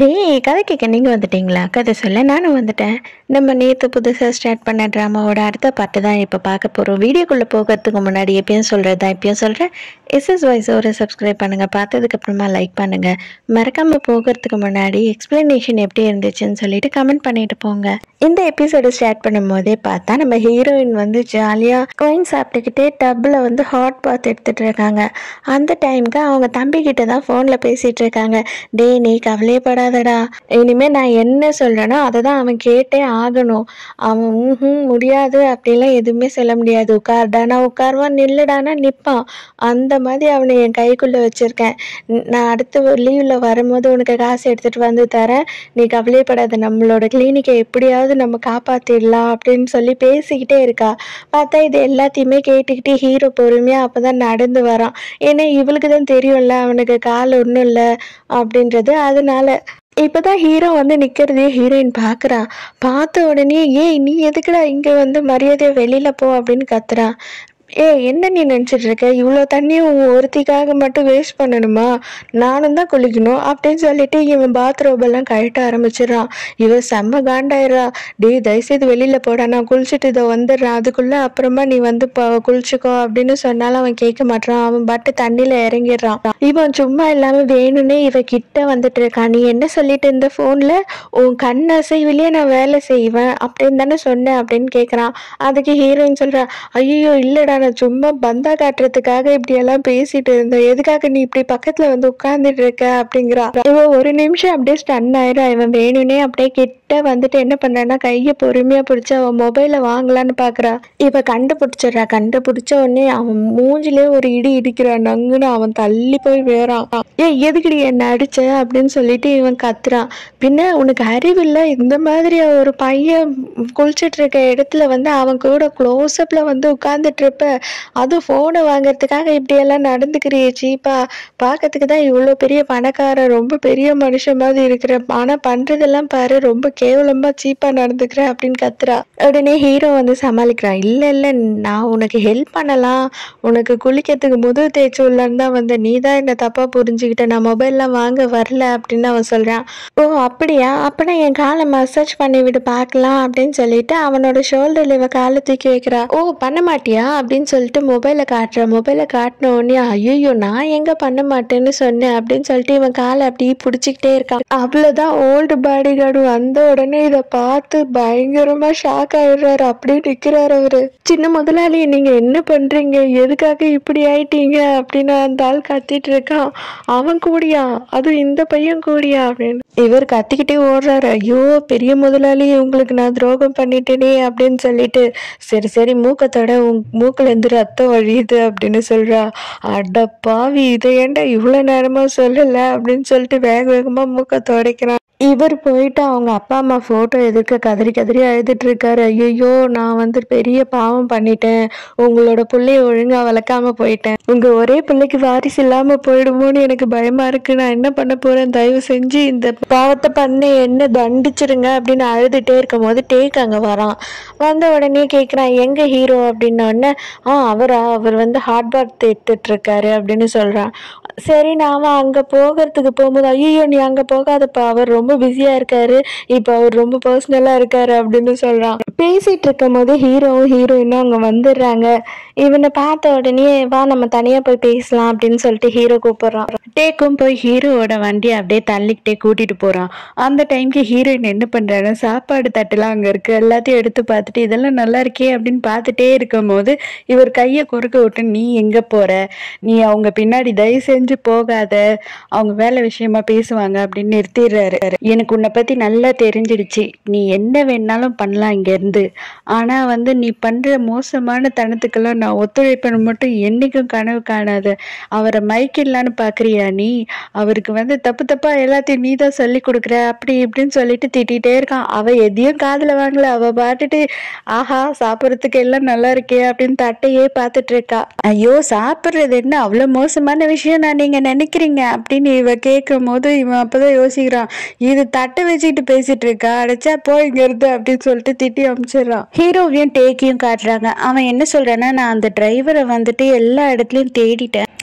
ஹே கதை கேட்க நீங்கள் வந்துட்டீங்களா கதை சொல்ல நானும் வந்துட்டேன் நம்ம நேற்று புதுசாக ஸ்டார்ட் பண்ண ட்ராமாவோட அடுத்த பாட்டு தான் இப்போ பார்க்க போகிறோம் வீடியோக்குள்ளே போகிறதுக்கு முன்னாடி எப்பயும் சொல்கிறது தான் எப்பயும் சொல்கிறேன் எஸ்எஸ் வாய்ஸ் ஒரு சப்ஸ்கிரைப் பண்ணுங்கள் பார்த்ததுக்கப்புறமா லைக் பண்ணுங்கள் மறக்காமல் போகிறதுக்கு முன்னாடி எக்ஸ்ப்ளனேஷன் எப்படி இருந்துச்சுன்னு சொல்லிட்டு கமெண்ட் பண்ணிட்டு போங்க இந்த எபிசோடு ஸ்டார்ட் பண்ணும்போதே பார்த்தா நம்ம ஹீரோயின் வந்து ஜாலியாக கோயின் சாப்பிட்டுக்கிட்டே டப்பில் வந்து ஹாட் பாத் எடுத்துகிட்டு இருக்காங்க அந்த டைமுக்கு அவங்க தம்பிக்கிட்ட தான் ஃபோனில் பேசிகிட்டு இருக்காங்க டே நீ கவலையப்படாதடா இனிமே நான் என்ன சொல்றேனோ அதை தான் அவன் கேட்டே ஆகணும் அவன் ம்ஹும் முடியாது அப்படிலாம் எதுவுமே சொல்ல முடியாது உட்கார்டானா உட்காருவான் நில்லுடானா நிற்பான் அந்த மாதிரி அவனை என் கைக்குள்ளே வச்சுருக்கேன் நான் அடுத்த லீவில் வரும்போது உனக்கு காசு எடுத்துகிட்டு வந்து தரேன் நீ கவலையப்படாத நம்மளோட கிளினிக்கை எப்படியாவது நம்ம காப்பாற்றிடலாம் அப்படின்னு சொல்லி பேசிக்கிட்டே இருக்கா பார்த்தா இது எல்லாத்தையுமே கேட்டுக்கிட்டு ஹீரோ பொறுமையாக அப்போ தான் நடந்து வரான் ஏன்னா இவளுக்கு தான் தெரியும்ல அவனுக்கு கால் ஒன்றும் இல்லை அப்படின்றது அதனால இப்போதான் ஹீரோ வந்து நிற்கிறதே ஹீரோயின் பார்க்குறா பார்த்த உடனே ஏய் நீ எதுக்குடா இங்கே வந்து மரியாதையை வெளியில் போ அப்படின்னு கத்துறா ஏ என்ன நீ நினச்சிட்டு இருக்க இவ்வளோ தண்ணியும் உன் ஒருத்திக்காக மட்டும் வேஸ்ட் பண்ணணுமா நானும் தான் குளிக்கணும் அப்படின்னு சொல்லிட்டு இவன் பாத்ரூம் எல்லாம் கழட்ட ஆரம்பிச்சிடறான் இவன் செம்ம காண்டாயிரா டேய் தயவுசெய்து வெளியில் போடா நான் குளிச்சுட்டு இதை வந்துடுறேன் அதுக்குள்ளே அப்புறமா நீ வந்து ப குளிச்சுக்கோ அப்படின்னு சொன்னாலும் அவன் கேட்க மாட்டான் அவன் பாட்டு தண்ணியில் இறங்கிடுறான் இவன் சும்மா இல்லாமல் வேணும்னே இவ கிட்ட வந்துட்டு இருக்கான் நீ என்ன சொல்லிட்டு இருந்த ஃபோனில் உன் கண் அசைவிலேயே நான் வேலை செய்வேன் அப்படின்னு தானே சொன்னேன் அப்படின்னு கேட்குறான் அதுக்கு ஹீரோயின் சொல்கிறா ஐயோ இல்லைடா நான் சும்மா பந்தா காட்டுறதுக்காக இப்படி எல்லாம் பேசிட்டு இருந்தேன் எதுக்காக நீ இப்படி பக்கத்துல வந்து உட்கார்ந்துட்டு இருக்க அப்படிங்கிறா இவன் ஒரு நிமிஷம் அப்படியே ஸ்டன் ஆயிரா இவன் வேணும்னே அப்படியே கிட்ட வந்துட்டு என்ன பண்றான்னா கையை பொறுமையா பிடிச்சி அவன் மொபைலை வாங்கலான்னு பாக்குறா இவ கண்டுபிடிச்சிடுறா கண்டுபிடிச்ச உடனே அவன் மூஞ்சிலே ஒரு இடி இடிக்கிறான் நங்குன்னு அவன் தள்ளி போய் வேறான் ஏ எதுக்குடி என்ன அடிச்ச அப்படின்னு சொல்லிட்டு இவன் கத்துறான் பின்ன உனக்கு அறிவில்லை இந்த மாதிரி ஒரு பையன் குளிச்சிட்டு இருக்க இடத்துல வந்து அவன் கூட க்ளோஸ் அப்ல வந்து உட்கார்ந்துட்டு இருப்ப அதுவும் ஃபோனை வாங்குறதுக்காக இப்படியெல்லாம் நடந்துக்கிறியே சீப்பா பார்க்கறதுக்கு தான் இவ்வளோ பெரிய பணக்காரன் ரொம்ப பெரிய மனுஷன் மாதிரி இருக்கிற ஆனால் பண்ணுறதெல்லாம் பாரு ரொம்ப கேவலமாக சீப்பாக நடந்துக்கிற அப்படின்னு கத்துறா உடனே ஹீரோ வந்து சமாளிக்கிறான் இல்லை இல்லை நான் உனக்கு ஹெல்ப் பண்ணலாம் உனக்கு குளிக்கிறதுக்கு முது தேய்ச்சி உள்ளன்னு தான் வந்து நீ தான் என்னை தப்பாக புரிஞ்சுக்கிட்ட நான் மொபைல்லாம் வாங்க வரல அப்படின்னு அவன் சொல்கிறான் ஓ அப்படியா அப்பனா என் காலை மசாஜ் பண்ணி விட்டு பார்க்கலாம் அப்படின்னு சொல்லிட்டு அவனோட ஷோல்டரில் இவ காலை தூக்கி வைக்கிறா ஓ பண்ண மாட்டியா அப்படின்னு சொல்லிட்டு மொபைலை காட்டுற மொபைலை காட்டின உடனே ஐயோ நான் எங்க பண்ண மாட்டேன்னு சொன்னேன் அப்படின்னு சொல்லிட்டு இவன் காலை அப்படியே பிடிச்சிக்கிட்டே இருக்கான் அவ்வளோதான் ஓல்டு பாடி கார்டு வந்த உடனே இதை பார்த்து பயங்கரமா ஷாக் ஆயிடுறாரு அப்படியே நிக்கிறாரு அவரு சின்ன முதலாளி நீங்க என்ன பண்றீங்க எதுக்காக இப்படி ஆயிட்டீங்க அப்படின்னு அந்த ஆள் கத்திட்டு இருக்கான் அவன் கூடியா அதுவும் இந்த பையன் கூடியா அப்படின்னு இவர் கத்திக்கிட்டே ஓடுறாரு ஐயோ பெரிய முதலாளி உங்களுக்கு நான் துரோகம் பண்ணிட்டேனே அப்படின்னு சொல்லிட்டு சரி சரி மூக்கத்தோட உன் மூக்குல இருந்து ரத்தம் வழியுது அப்படின்னு சொல்றா அட பாவி இதை ஏன்டா இவ்வளோ நேரமா சொல்லல அப்படின்னு சொல்லிட்டு வேக வேகமா மூக்க துடைக்கிறான் இவர் போயிட்டு அவங்க அப்பா அம்மா ஃபோட்டோ எதிர்க்க கதறி கதறி அழுதுட்டு இருக்காரு ஐயோ நான் வந்து பெரிய பாவம் பண்ணிட்டேன் உங்களோட பிள்ளைய ஒழுங்கா வளர்க்காம போயிட்டேன் உங்க ஒரே பிள்ளைக்கு வாரிசு இல்லாம போயிடுமோன்னு எனக்கு பயமா இருக்கு நான் என்ன பண்ண போறேன் தயவு செஞ்சு இந்த பாவத்தை பண்ண என்ன தண்டிச்சிருங்க அப்படின்னு அழுதுட்டே இருக்கும் போது டேக் அங்க வரான் வந்த உடனே கேட்குறான் எங்க ஹீரோ அப்படின்ன உடனே ஆ அவரா அவர் வந்து ஹாட் பாத் எடுத்துட்டு இருக்காரு அப்படின்னு சொல்றான் சரி நாம அங்க போகிறதுக்கு போகும்போது ஐயோ நீ அங்க போகாதப்பா அவர் ரொம்ப பிஸியா இருக்காரு இப்போ அவர் ரொம்ப பர்சனலா இருக்காரு அப்படின்னு சொல்றான் பேசிட்டு இருக்கும் போது ஹீரோவும் ஹீரோயினும் அங்க வந்துடுறாங்க இவனை பார்த்த உடனே வா நம்ம தனியா போய் பேசலாம் அப்படின்னு சொல்லிட்டு ஹீரோ கூப்பிடுறான் டேக்கும் போய் ஹீரோவோட வண்டியை அப்படியே தள்ளிக்கிட்டே கூட்டிட்டு போறான் அந்த டைம்க்கு ஹீரோயின் என்ன பண்றாங்க சாப்பாடு தட்டுலாம் அங்க இருக்கு எல்லாத்தையும் எடுத்து பார்த்துட்டு இதெல்லாம் நல்லா இருக்கே அப்படின்னு பார்த்துட்டே இருக்கும் போது இவர் கையை குறுக்க விட்டு நீ எங்க போற நீ அவங்க பின்னாடி தயவு செஞ்சு போகாத அவங்க வேலை விஷயமா பேசுவாங்க அப்படின்னு நிறுத்திடுறாரு எனக்கு உன்னை பத்தி நல்லா தெரிஞ்சிடுச்சு நீ என்ன வேணாலும் பண்ணலாம் இங்க இருந்து ஆனா வந்து நீ பண்ற மோசமான தனத்துக்கெல்லாம் நான் ஒத்துழைப்பேன்னு மட்டும் என்னைக்கும் கனவு காணாத அவரை மயக்கிடலான்னு பாக்குறியா நீ அவருக்கு வந்து தப்பு தப்பா எல்லாத்தையும் நீ தான் சொல்லி கொடுக்குற அப்படி இப்படின்னு சொல்லிட்டு திட்டிகிட்டே இருக்கான் அவ எதையும் காதுல வாங்கல அவ பாட்டுட்டு ஆஹா சாப்பிட்றதுக்கு எல்லாம் நல்லா இருக்கே அப்படின்னு தட்டையே பார்த்துட்டு இருக்கா ஐயோ சாப்பிட்றது என்ன அவ்வளோ மோசமான விஷயம் நான் நீங்க நினைக்கிறீங்க அப்படின்னு இவ கேட்கும் போது இவன் அப்பதான் யோசிக்கிறான் இது தட்டை வச்சுக்கிட்டு பேசிட்டு இருக்கா அடைச்சா போய்ங்கிறது அப்படின்னு சொல்லிட்டு திட்டி அமிச்சிடுறான் ஹீரோவையும் டேக்கையும் காட்டுறாங்க அவன் என்ன சொல்றான்னா நான் அந்த டிரைவரை வந்துட்டு எல்லா இடத்துலயும் தேடிட்டேன்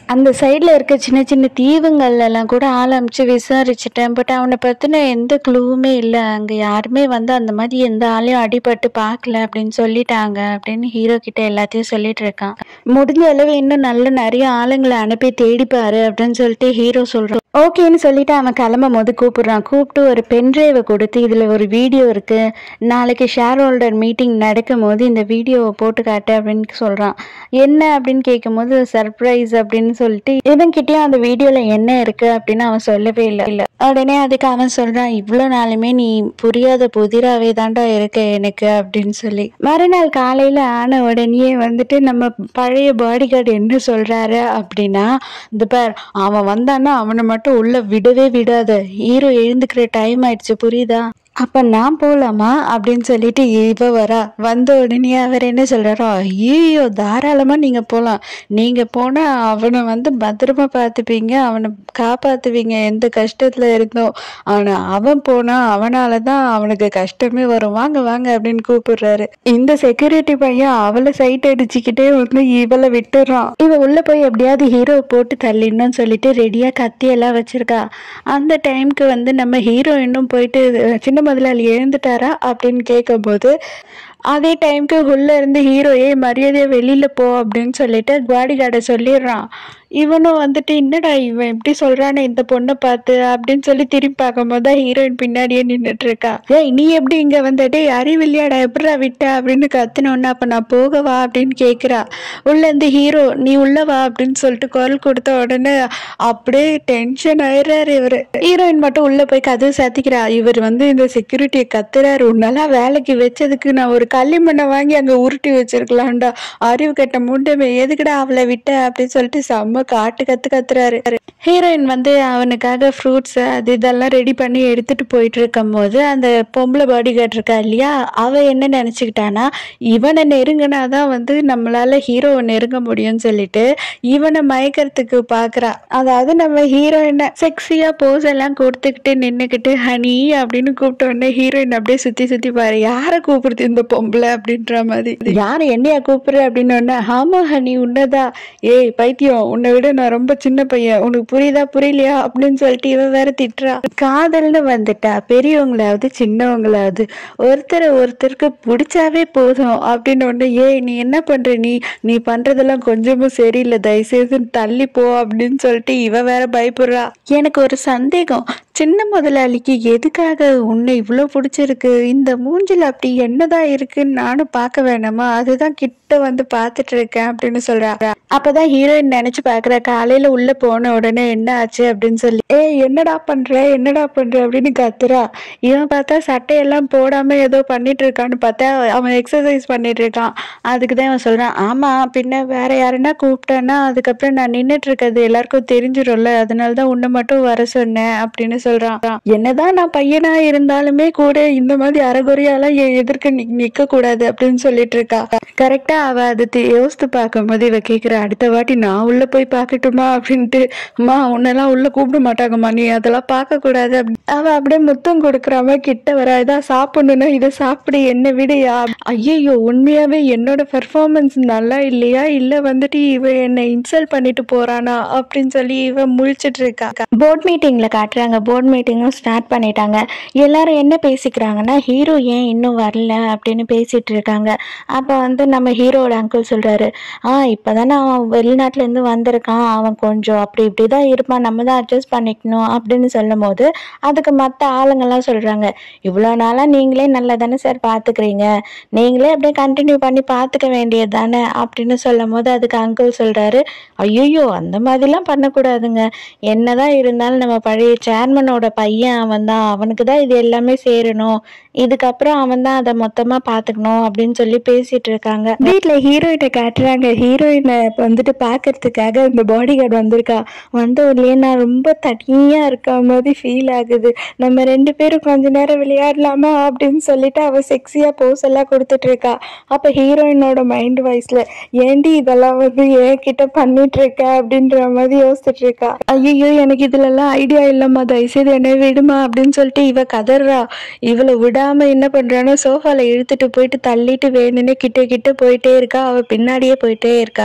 அந்த சைடில் இருக்க சின்ன சின்ன தீவுங்கள்ல எல்லாம் கூட ஆள் அமைச்சு விசாரிச்சுட்டேன் பட் அவனை பற்றின எந்த க்ளூவுமே இல்லை அங்கே யாருமே வந்து அந்த மாதிரி எந்த ஆளையும் அடிபட்டு பார்க்கல அப்படின்னு சொல்லிட்டாங்க அப்படின்னு ஹீரோ கிட்ட எல்லாத்தையும் சொல்லிட்டு இருக்கான் முடிஞ்ச அளவு இன்னும் நல்ல நிறைய ஆளுங்களை அனுப்பி தேடிப்பாரு அப்படின்னு சொல்லிட்டு ஹீரோ சொல்கிறான் ஓகேன்னு சொல்லிட்டு அவன் கிளம்பும் போது கூப்பிடுறான் கூப்பிட்டு ஒரு பென்ட்ரைவை கொடுத்து இதில் ஒரு வீடியோ இருக்கு நாளைக்கு ஷேர் ஹோல்டர் மீட்டிங் நடக்கும் போது இந்த வீடியோவை போட்டு காட்டு அப்படின்னு சொல்கிறான் என்ன அப்படின்னு கேட்கும்போது சர்ப்ரைஸ் அப்படின்னு சொல்லிட்டு இவன்கிட்டயும் அந்த வீடியோவில் என்ன இருக்கு அப்படின்னு அவன் சொல்லவே இல்லை இல்லை உடனே அதுக்கு அவன் சொல்கிறான் இவ்வளோ நாளுமே நீ புரியாத புதிராவே தாண்டா இருக்க எனக்கு அப்படின்னு சொல்லி மறுநாள் காலையில் ஆன உடனே வந்துட்டு நம்ம பழைய பாடி கார்டு என்ன சொல்கிறாரு அப்படின்னா இந்த பார் அவன் வந்தான்னா அவனை மட்டும் உள்ள விடவே விடாத ஹீரோ எழுந்துக்கிற டைம் ஆயிடுச்சு புரியுதா அப்ப நான் போலாமா அப்படின்னு சொல்லிட்டு இவ வரா வந்த உடனே அவர் என்ன சொல்றாரோ ஐயோ தாராளமா நீங்க போலாம் நீங்க போனா அவனை வந்து பத்திரமா பார்த்துப்பீங்க அவனை காப்பாத்துவீங்க எந்த கஷ்டத்துல இருந்தோம் ஆனா அவன் போனா அவனால தான் அவனுக்கு கஷ்டமே வரும் வாங்க வாங்க அப்படின்னு கூப்பிடுறாரு இந்த செக்யூரிட்டி பையன் அவளை சைட் அடிச்சுக்கிட்டே வந்து இவளை விட்டுறான் இவ உள்ள போய் எப்படியாவது ஹீரோ போட்டு தள்ளிடணும்னு சொல்லிட்டு ரெடியா கத்தி எல்லாம் வச்சிருக்கா அந்த டைம்க்கு வந்து நம்ம ஹீரோயினும் போயிட்டு அஹ், சின்ன முதலாளி எழுந்துட்டாரா அப்படின்னு கேட்கும்போது அதே டைம்க்கு உள்ள இருந்து ஹீரோ ஏ மரியாதையா வெளியில போ அப்படின்னு சொல்லிட்டு பாடி கார்டை சொல்லிடுறான் இவனும் வந்துட்டு என்னடா இவன் எப்படி சொல்றானே இந்த பொண்ணை பார்த்து அப்படின்னு சொல்லி திரும்பி பார்க்கும்போது தான் ஹீரோயின் பின்னாடியே நின்றுட்டு இருக்கா ஏய் நீ எப்படி இங்க வந்த டேய் அறிவில்லையாடா எப்படா விட்ட அப்படின்னு கத்துனோன்னு அப்ப நான் போகவா அப்படின்னு கேக்குறா உள்ள இருந்து ஹீரோ நீ உள்ள வா அப்படின்னு சொல்லிட்டு குரல் கொடுத்த உடனே அப்படியே டென்ஷன் ஆயிடுறாரு இவரு ஹீரோயின் மட்டும் உள்ள போய் கதவு சாத்திக்கிறா இவர் வந்து இந்த செக்யூரிட்டியை கத்துறாரு உன்னால வேலைக்கு வச்சதுக்கு நான் ஒரு களிமண்ணை வாங்கி அங்க உருட்டி வச்சிருக்கலாம்டா அறிவு கட்ட முண்டமே எதுக்குடா அவளை விட்ட அப்படின்னு சொல்லிட்டு செம்ம காட்டு கத்து கத்துறாரு ஹீரோயின் வந்து அவனுக்காக ஃப்ரூட்ஸ் அது இதெல்லாம் ரெடி பண்ணி எடுத்துட்டு போயிட்டு இருக்கும் போது அந்த பொம்பளை பாடி கார்டு இருக்கா இல்லையா அவ என்ன நினைச்சுக்கிட்டானா இவனை நெருங்கினாதான் வந்து நம்மளால ஹீரோவை நெருங்க முடியும்னு சொல்லிட்டு இவனை மயக்கிறதுக்கு பாக்குறா அதாவது நம்ம ஹீரோயினை செக்ஸியா போஸ் எல்லாம் கொடுத்துக்கிட்டு நின்னுக்கிட்டு ஹனி அப்படின்னு கூப்பிட்ட உடனே ஹீரோயின் அப்படியே சுத்தி சுத்தி பாரு யாரை கூப்பிடுது இந்த பொம்பளை அப்படின்ற மாதிரி யாரு என்னையா கூப்பிடுற அப்படின்னு உடனே ஆமா ஹனி உன்னதா ஏய் பைத்தியம் உன்னை விட நான் ரொம்ப சின்ன பையன் உனக்கு புரியுதா புரியலையா அப்படின்னு சொல்லிட்டு இவன் வேற திட்டுறா காதல்னு வந்துட்டா பெரியவங்களாவது சின்னவங்களாவது ஒருத்தரை ஒருத்தருக்கு பிடிச்சாவே போதும் அப்படின்னு ஒன்று ஏய் நீ என்ன பண்ற நீ நீ பண்றதெல்லாம் கொஞ்சமும் சரியில்லை தயவுசெய்து தள்ளி போ அப்படின்னு சொல்லிட்டு இவ வேற பயப்படுறா எனக்கு ஒரு சந்தேகம் சின்ன முதலாளிக்கு எதுக்காக உன்னை இவ்வளோ பிடிச்சிருக்கு இந்த மூஞ்சில் அப்படி என்னதான் இருக்குன்னு நானும் பார்க்க வேணாமா அதுதான் கிட்ட வந்து பார்த்துட்டு இருக்கேன் அப்படின்னு சொல்றா அப்பதான் ஹீரோயின் நினைச்சு பாக்குற காலையில உள்ள போன உடனே என்ன ஆச்சு அப்படின்னு சொல்லி ஏய் என்னடா பண்ற என்னடா பண்ற அப்படின்னு கத்துறா இவன் பார்த்தா சட்டையெல்லாம் போடாம ஏதோ பண்ணிட்டு இருக்கான்னு பார்த்தா அவன் எக்ஸசைஸ் பண்ணிட்டு இருக்கான் அதுக்கு தான் அவன் சொல்றான் ஆமா பின்ன வேற யாருன்னா கூப்பிட்டேன்னா அதுக்கப்புறம் நான் நின்னுட்டு இருக்கிறது எல்லாருக்கும் தெரிஞ்சிடும்ல அதனால தான் உன்னை மட்டும் வர சொன்னேன் அப்படின்னு சொல்றான் என்னதான் நான் பையனா இருந்தாலுமே கூட இந்த மாதிரி அறகுறையாலாம் என் எதிர்க்க நி- நிக்க கூடாது அப்படின்னு சொல்லிட்டு இருக்கா கரெக்டா அவ அதை தி- யோசித்து பார்க்கும்போது இவ கேக்குற அடுத்த வாட்டி நான் உள்ள போய் பார்க்கட்டுமா அப்படின்ட்டு அம்மா உன்னெல்லாம் உள்ள கூப்பிட மாட்டாங்கம்மா நீ அதெல்லாம் பார்க்க கூடாது அப்படி- அவ அப்படியே முத்தம் கொடுக்குறாம கிட்ட வர இதா சாப்பிடணும்னா இதை சாப்பிடு என்ன விடையா ஐயோ உண்மையாவே என்னோட பெர்ஃபார்மன்ஸ் நல்லா இல்லையா இல்ல வந்துட்டு இவ என்னை இன்சல்ட் பண்ணிட்டு போறானா அப்படின்னு சொல்லி இவ முழிச்சிட்டு இருக்கா போர்ட் மீட்டிங்ல காட்டுறாங்க போர்ட் மீட்டிங்கும் ஸ்டார்ட் பண்ணிட்டாங்க எல்லாரும் என்ன பேசிக்கிறாங்கன்னா ஹீரோ ஏன் இன்னும் வரல அப்படின்னு பேசிட்டு இருக்காங்க அப்போ வந்து நம்ம ஹீரோட அங்கிள் சொல்றாரு ஆ இப்போதானே அவன் வெளிநாட்டுல இருந்து வந்திருக்கான் அவன் கொஞ்சம் அப்படி இப்படி தான் இருப்பான் நம்ம தான் அட்ஜஸ்ட் பண்ணிக்கணும் அப்படின்னு சொல்லும் போது அதுக்கு மற்ற ஆளுங்கெல்லாம் சொல்றாங்க இவ்வளோ நாளா நீங்களே நல்லா தானே சார் பார்த்துக்கிறீங்க நீங்களே அப்படியே கண்டினியூ பண்ணி பார்த்துக்க வேண்டியது தானே அப்படின்னு சொல்லும் போது அதுக்கு அங்கிள் சொல்றாரு ஐயோ அந்த மாதிரிலாம் பண்ணக்கூடாதுங்க என்னதான் இருந்தாலும் நம்ம பழைய சேர்மனோட பையன் அவன் தான் அவனுக்கு தான் இது எல்லாமே சேரணும் இதுக்கப்புறம் அவன் தான் அதை மொத்தமா பாத்துக்கணும் அப்படின்னு சொல்லி பேசிட்டு இருக்காங்க வீட்டுல ஹீரோயினை காட்டுறாங்க ஹீரோயினை வந்துட்டு பாக்குறதுக்காக இந்த பாடி கார்டு வந்திருக்கா வந்த உடனே நான் ரொம்ப தனியா இருக்க மாதிரி ஃபீல் ஆகுது நம்ம ரெண்டு பேரும் கொஞ்ச நேரம் விளையாடலாமா அப்படின்னு சொல்லிட்டு அவ செக்ஸியா போஸ் எல்லாம் கொடுத்துட்டு இருக்கா அப்ப ஹீரோயினோட மைண்ட் வாய்ஸ்ல ஏண்டி இதெல்லாம் வந்து என் கிட்ட பண்ணிட்டு இருக்க அப்படின்ற மாதிரி யோசிச்சுட்டு இருக்கா ஐயோ எனக்கு இதுல எல்லாம் ஐடியா இல்லம்மா தயவுசெய்து என்னை விடுமா அப்படின்னு சொல்லிட்டு இவ கதறா இவளை விடாம என்ன பண்றானோ சோஃபால இழுத்துட்டு போயிட்டு தள்ளிட்டு வேணும்னே கிட்ட கிட்ட போயிட்டே இருக்கா அவ பின்னாடியே போயிட்டே இருக்கா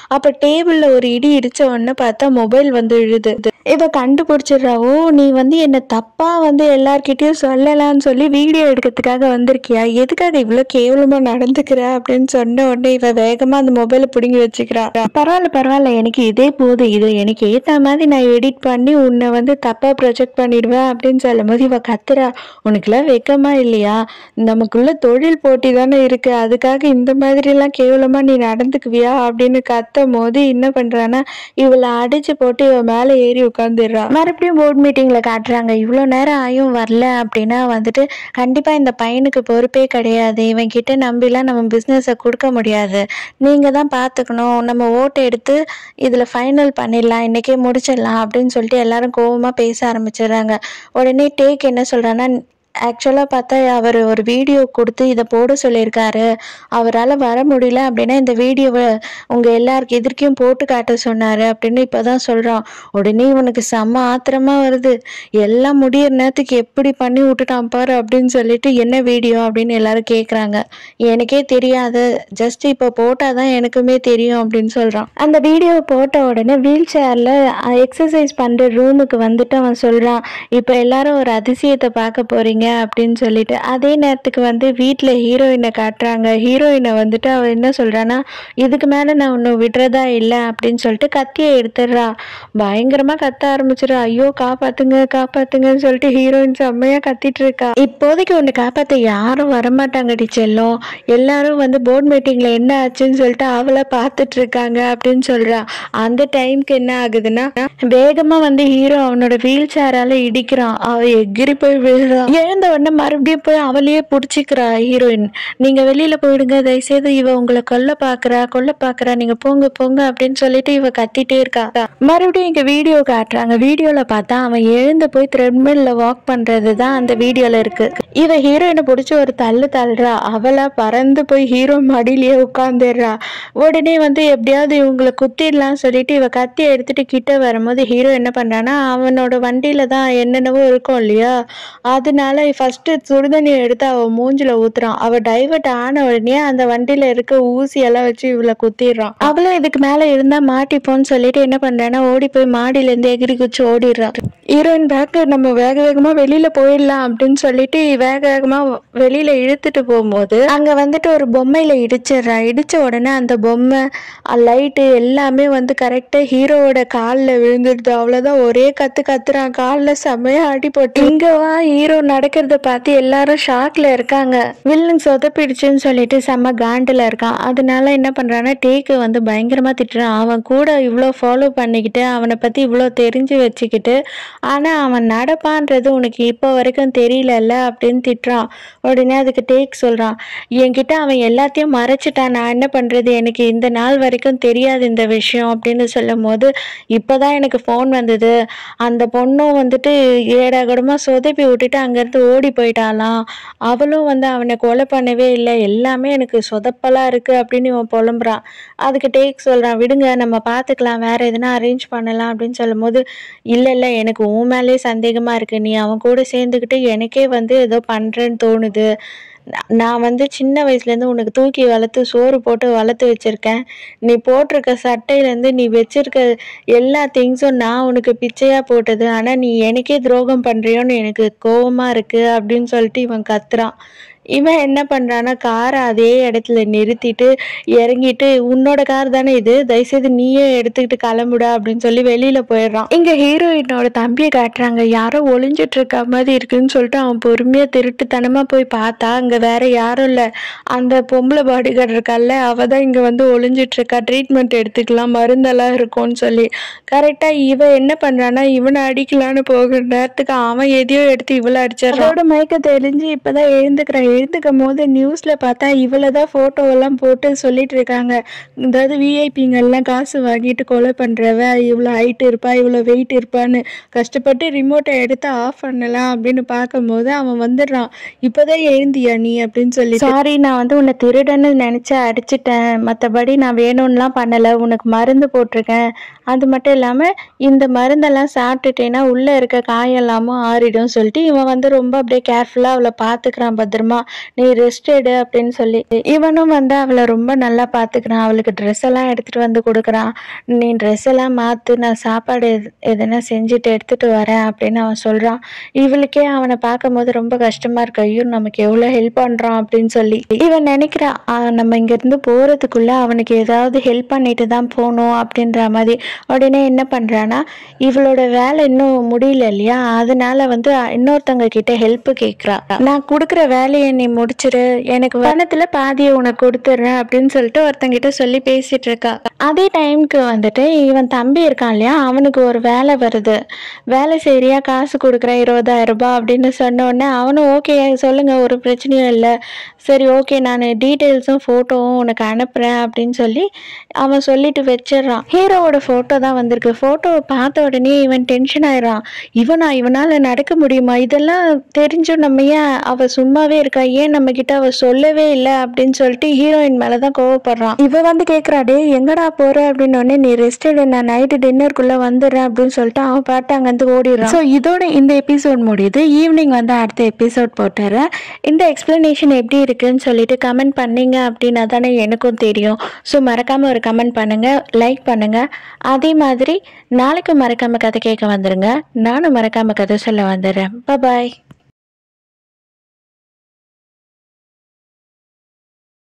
அப்போ டேபிளில் ஒரு இடி இடிச்ச உடனே பார்த்தா மொபைல் வந்து விழுது இவ கண்டுபிடிச்சிடுறா ஓ நீ வந்து என்னை தப்பாக வந்து எல்லார்கிட்டயும் சொல்லலாம்னு சொல்லி வீடியோ எடுக்கிறதுக்காக வந்திருக்கியா எதுக்காக இவ்வளோ கேவலமாக நடந்துக்கிற அப்படின்னு சொன்ன உடனே இவ வேகமாக அந்த மொபைலை பிடுங்கி வச்சுக்கிறா பரவாயில்ல பரவாயில்ல எனக்கு இதே போதும் இது எனக்கு ஏற்ற மாதிரி நான் எடிட் பண்ணி உன்னை வந்து தப்பாக ப்ரொஜெக்ட் பண்ணிடுவேன் அப்படின்னு சொல்லும் போது இவ கத்துறா உனக்குலாம் வெக்கமா இல்லையா நமக்குள்ள தொழில் போட்டி தானே இருக்கு அதுக்காக இந்த மாதிரிலாம் கேவலமாக நீ நடந்துக்குவியா அப்படின்னு கத்தும் போது என்ன பண்ணுறான்னா இவளை அடிச்சு போட்டு இவ மேலே ஏறி உட்காந்துடுறா மறுபடியும் போர்ட் மீட்டிங்கில் காட்டுறாங்க இவ்வளோ நேரம் ஆயும் வரல அப்படின்னா வந்துட்டு கண்டிப்பாக இந்த பையனுக்கு பொறுப்பே கிடையாது இவன் கிட்ட நம்பிலாம் நம்ம பிஸ்னஸை கொடுக்க முடியாது நீங்கள் தான் பார்த்துக்கணும் நம்ம ஓட்டை எடுத்து இதில் ஃபைனல் பண்ணிடலாம் இன்றைக்கே முடிச்சிடலாம் அப்படின்னு சொல்லிட்டு எல்லாரும் கோவமாக பேச ஆரம்பிச்சிடுறாங்க உடனே டேக் என்ன சொல்கிறான்னா ஆக்சுவலாக பார்த்தா அவர் ஒரு வீடியோ கொடுத்து இதை போட சொல்லியிருக்காரு அவரால் வர முடியல அப்படின்னா இந்த வீடியோவை உங்கள் எல்லாருக்கு எதிர்க்கையும் போட்டு காட்ட சொன்னார் அப்படின்னு இப்போ தான் சொல்கிறான் உடனே இவனுக்கு செம்ம ஆத்திரமாக வருது எல்லாம் முடியிற நேரத்துக்கு எப்படி பண்ணி விட்டுட்டான் பாரு அப்படின்னு சொல்லிட்டு என்ன வீடியோ அப்படின்னு எல்லாரும் கேட்குறாங்க எனக்கே தெரியாது ஜஸ்ட் இப்போ போட்டால் தான் எனக்குமே தெரியும் அப்படின்னு சொல்கிறான் அந்த வீடியோவை போட்ட உடனே வீல் சேரில் எக்ஸசைஸ் பண்ணுற ரூமுக்கு வந்துட்டு அவன் சொல்கிறான் இப்போ எல்லாரும் ஒரு அதிசயத்தை பார்க்க போகிறீங்க அப்படின்னு சொல்லிட்டு அதே நேரத்துக்கு வந்து வீட்டில் ஹீரோயினை காட்டுறாங்க ஹீரோயினை வந்துட்டு அவள் என்ன சொல்கிறான்னா இதுக்கு மேலே நான் ஒன்றும் விடுறதா இல்லை அப்படின்னு சொல்லிட்டு கத்தியை எடுத்துடுறா பயங்கரமாக கத்த ஆரம்பிச்சிடுறா ஐயோ காப்பாத்துங்க காப்பாத்துங்கன்னு சொல்லிட்டு ஹீரோயின் செம்மையாக கத்திட்டு இருக்கா இப்போதைக்கு ஒன்று காப்பாற்ற யாரும் வரமாட்டாங்கடி செல்லம் எல்லாரும் வந்து போர்ட் மீட்டிங்கில் என்ன ஆச்சுன்னு சொல்லிட்டு அவளை பார்த்துட்டு இருக்காங்க அப்படின்னு சொல்றா அந்த டைம்க்கு என்ன ஆகுதுன்னா வேகமா வந்து ஹீரோ அவனோட வீல் சேரால இடிக்கிறான் அவ எகிரி போய் விழுறான் எழுந்த உடனே மறுபடியும் போய் அவளையே பிடிச்சிக்கிறா ஹீரோயின் நீங்க வெளியில போயிடுங்க தயவுசெய்து இவ உங்களை கொல்ல பாக்குறா கொல்ல பாக்குறா நீங்க போங்க போங்க அப்படின்னு சொல்லிட்டு இவ கத்திட்டே இருக்கா மறுபடியும் இங்க வீடியோ காட்டுறாங்க வீடியோல பார்த்தா அவன் எழுந்து போய் த்ரெட்மில்ல வாக் பண்றது தான் அந்த வீடியோல இருக்கு இவ ஹீரோயினை பிடிச்சி ஒரு தள்ளு தள்ளுறா அவளா பறந்து போய் ஹீரோ மடியிலேயே உட்காந்துடுறா உடனே வந்து எப்படியாவது இவங்களை குத்திடலாம் சொல்லிட்டு இவ கத்தி எடுத்துட்டு கிட்ட வரும்போது ஹீரோ என்ன பண்றான்னா அவனோட வண்டியில தான் என்னென்னவோ இருக்கும் இல்லையா அதனால ஃபர்ஸ்ட் சுடுதண்ணி எடுத்து அவ மூஞ்சில ஊத்துறான் அவ டைவர்ட் ஆன உடனே அந்த வண்டியில இருக்க ஊசி எல்லாம் வச்சு இவளை குத்திடுறான் அவளும் இதுக்கு மேல இருந்தா மாட்டிப்போன்னு சொல்லிட்டு என்ன பண்றான்னா ஓடி போய் மாடியில இருந்து எகிரி குச்சி ஓடிடுறான் ஹீரோயின் பேக் நம்ம வேக வேகமா வெளியில போயிடலாம் அப்படின்னு சொல்லிட்டு வேக வேகமா வெளியில இழுத்துட்டு போகும்போது அங்க வந்துட்டு ஒரு பொம்மையில இடிச்சிடுறா இடிச்ச உடனே அந்த பொம்மை லைட்டு எல்லாமே வந்து கரெக்டா ஹீரோவோட காலில் விழுந்துடுது அவ்வளவுதான் ஒரே கத்து கத்துறான் காலில் செம்மையா அடிபட்டு இங்க வா ஹீரோ நடக்கிறத பார்த்து எல்லாரும் ஷாக்ல இருக்காங்க வில்லன் சொதப்பிடுச்சுன்னு சொல்லிட்டு செம்ம காண்டில் இருக்கான் அதனால என்ன பண்றான்னா டேக்கு வந்து பயங்கரமா திட்டுறான் அவன் கூட இவ்வளோ ஃபாலோ பண்ணிக்கிட்டு அவனை பத்தி இவ்வளோ தெரிஞ்சு வச்சுக்கிட்டு ஆனா அவன் நடப்பான்றது உனக்கு இப்போ வரைக்கும் தெரியலல்ல அப்படின்னு திட்டுறான் உடனே அதுக்கு டேக் சொல்றான் என்கிட்ட அவன் எல்லாத்தையும் மறைச்சிட்டான் நான் என்ன பண்றது எனக்கு இந்த நாள் வரைக்கும் தெரியாது இந்த விஷயம் அப்படின்னு சொல்லும் போது இப்போதான் எனக்கு ஃபோன் வந்தது அந்த பொண்ணும் வந்துட்டு ஏடாகூடமா சொதப்பி விட்டுட்டு அங்கேருந்து ஓடி போயிட்டாலாம் அவளும் வந்து அவனை கொலை பண்ணவே இல்லை எல்லாமே எனக்கு சொதப்பலா இருக்கு அப்படின்னு இவன் புலம்புறான் அதுக்கு டேக் சொல்றான் விடுங்க நம்ம பார்த்துக்கலாம் வேற எதுனா அரேஞ்ச் பண்ணலாம் அப்படின்னு சொல்லும்போது இல்லை இல்லை எனக்கு உன் மேலே சந்தேகமா இருக்கு நீ அவன் கூட சேர்ந்துக்கிட்டு எனக்கே வந்து ஏதோ பண்றேன்னு தோணுது நா- நான் வந்து சின்ன வயசுலேருந்து உனக்கு தூக்கி வளர்த்து சோறு போட்டு வளர்த்து வச்சிருக்கேன் நீ போட்டிருக்க சட்டையிலேருந்து நீ வச்சிருக்க எல்லா திங்ஸும் நான் உனக்கு பிச்சையாக போட்டது ஆனால் நீ எனக்கே துரோகம் பண்ணுறியோன்னு எனக்கு கோவமாக இருக்கு அப்படின்னு சொல்லிட்டு இவன் கத்துறான் இவன் என்ன பண்ணுறான்னா காரை அதே இடத்துல நிறுத்திட்டு இறங்கிட்டு உன்னோட கார் தானே இது தயவுசெய்து நீயே எடுத்துக்கிட்டு கிளம்புடா அப்படின்னு சொல்லி வெளியில் போயிடுறான் இங்கே ஹீரோயினோட தம்பியை காட்டுறாங்க யாரோ ஒளிஞ்சிட்டு இருக்க மாதிரி இருக்குன்னு சொல்லிட்டு அவன் பொறுமையாக திருட்டுத்தனமாக போய் பார்த்தா அங்கே வேற யாரும் இல்லை அந்த பொம்பளை பாடி கார்டு இருக்கால்ல அவ தான் இங்கே வந்து ஒளிஞ்சிட்டு இருக்கா ட்ரீட்மெண்ட் எடுத்துக்கலாம் மருந்தெல்லாம் இருக்கும்னு சொல்லி கரெக்டாக இவ என்ன பண்ணுறான்னா இவனை அடிக்கலான்னு போகிற நேரத்துக்கு அவன் எதையோ எடுத்து இவளை அடிச்சிடறான் அவளோட மயக்க தெளிஞ்சு இப்பதான் எழுந்துக்கிறான் எழுந்துக்கும் போது நியூஸ்ல பார்த்தா இவளை தான் போட்டோ எல்லாம் போட்டு சொல்லிட்டு இருக்காங்க அதாவது விஐபிங்கெல்லாம் காசு வாங்கிட்டு கொலை பண்றவ இவ்வளோ ஹைட் இருப்பா இவ்வளோ வெயிட் இருப்பான்னு கஷ்டப்பட்டு ரிமோட்டை எடுத்து ஆஃப் பண்ணலாம் அப்படின்னு பார்க்கும்போது அவன் வந்துடுறான் இப்போதான் எழுந்தியா நீ அப்படின்னு சொல்லி சாரி நான் வந்து உன்னை திருடன்னு நினைச்சு அடிச்சிட்டேன் மற்றபடி நான் வேணும்லாம் பண்ணலை உனக்கு மருந்து போட்டிருக்கேன் அது மட்டும் இல்லாமல் இந்த மருந்தெல்லாம் சாப்பிட்டுட்டேன்னா உள்ளே இருக்க காயெல்லாமும் ஆறிடும் சொல்லிட்டு இவன் வந்து ரொம்ப அப்படியே கேர்ஃபுல்லாக அவளை பார்த்துக்கிறான் பத்திரமா சொல்லுவான் நீ ரெஸ்ட் எடு அப்படின்னு சொல்லி இவனும் வந்து அவளை ரொம்ப நல்லா பார்த்துக்கிறான் அவளுக்கு ட்ரெஸ் எல்லாம் எடுத்துட்டு வந்து கொடுக்குறான் நீ ட்ரெஸ் எல்லாம் மாத்து நான் சாப்பாடு எது- எதுனா செஞ்சுட்டு எடுத்துட்டு வரேன் அப்படின்னு அவன் சொல்றான் இவளுக்கே அவனை பார்க்கும்போது ரொம்ப கஷ்டமா இருக்கு ஐயோ நமக்கு எவ்வளவு ஹெல்ப் பண்றான் அப்படின்னு சொல்லி இவன் நினைக்கிறா "ஆ, நம்ம இங்க இருந்து போறதுக்குள்ள அவனுக்கு ஏதாவது ஹெல்ப் பண்ணிட்டு தான் போகணும் அப்படின்ற மாதிரி உடனே என்ன பண்றானா இவளோட வேலை இன்னும் முடியல இல்லையா அதனால வந்து இன்னொருத்தவங்க கிட்ட ஹெல்ப் கேட்குறா நான் கொடுக்குற வேலையை நீ முடிச்சிரு எனக்கு பணத்துல பாதியை உனக்கு கொடுத்துட்றேன் அப்படின்னு சொல்லிட்டு ஒருத்தங்கிட்ட சொல்லி பேசிட்டு இருக்கா அதே டைம்க்கு வந்துட்டு இவன் தம்பி இருக்கான் இல்லையா அவனுக்கு ஒரு வேலை வருது வேலை செய்யறியா காசு கொடுக்குறேன் இருபதாயிரம் ரூபாய் அப்படின்னு சொன்ன உடனே அவனும் ஓகே சொல்லுங்க ஒரு பிரச்சனையும் இல்லை சரி ஓகே நான் டீட்டெயில்ஸும் ஃபோட்டோவும் உனக்கு அனுப்புகிறேன் அப்படின்னு சொல்லி அவன் சொல்லிட்டு வச்சிடுறான் ஹீரோவோட ஃபோட்டோ தான் வந்திருக்கு ஃபோட்டோவை பார்த்த உடனே இவன் டென்ஷன் ஆயிடுறான் இவனா இவனால் நடக்க முடியுமா இதெல்லாம் தெரிஞ்சும் நம்ம ஏன் அவ சும்மாவே இருக்கா ஏன் நம்ம கிட்ட அவ சொல்லவே இல்லை அப்படின்னு சொல்லிட்டு ஹீரோயின் மேலே தான் கோவப்படுறான் இவ வந்து கேட்குறா டே எங்கடா போற அப்படின்னு உடனே நீ ரெஸ்ட் எடு நான் நைட்டு டின்னருக்குள்ளே வந்துடுறேன் அப்படின்னு சொல்லிட்டு அவன் பாட்டு அங்கேருந்து ஓடிடுறான் ஸோ இதோட இந்த எபிசோட் முடியுது ஈவினிங் வந்து அடுத்த எபிசோட் போட்டுறேன் இந்த எக்ஸ்பிளனேஷன் எப்படி இருக்குன்னு சொல்லிட்டு கமெண்ட் பண்ணீங்க அப்படின்னா தானே எனக்கும் தெரியும் ஸோ மறக்காமல் ஒரு கமெண்ட் பண்ணுங்கள் லைக் பண்ணுங்கள் அதே மாதிரி நாளைக்கு மறக்காமல் கதை கேட்க வந்துடுங்க நானும் மறக்காமல் கதை சொல்ல வந்துடுறேன் பாய்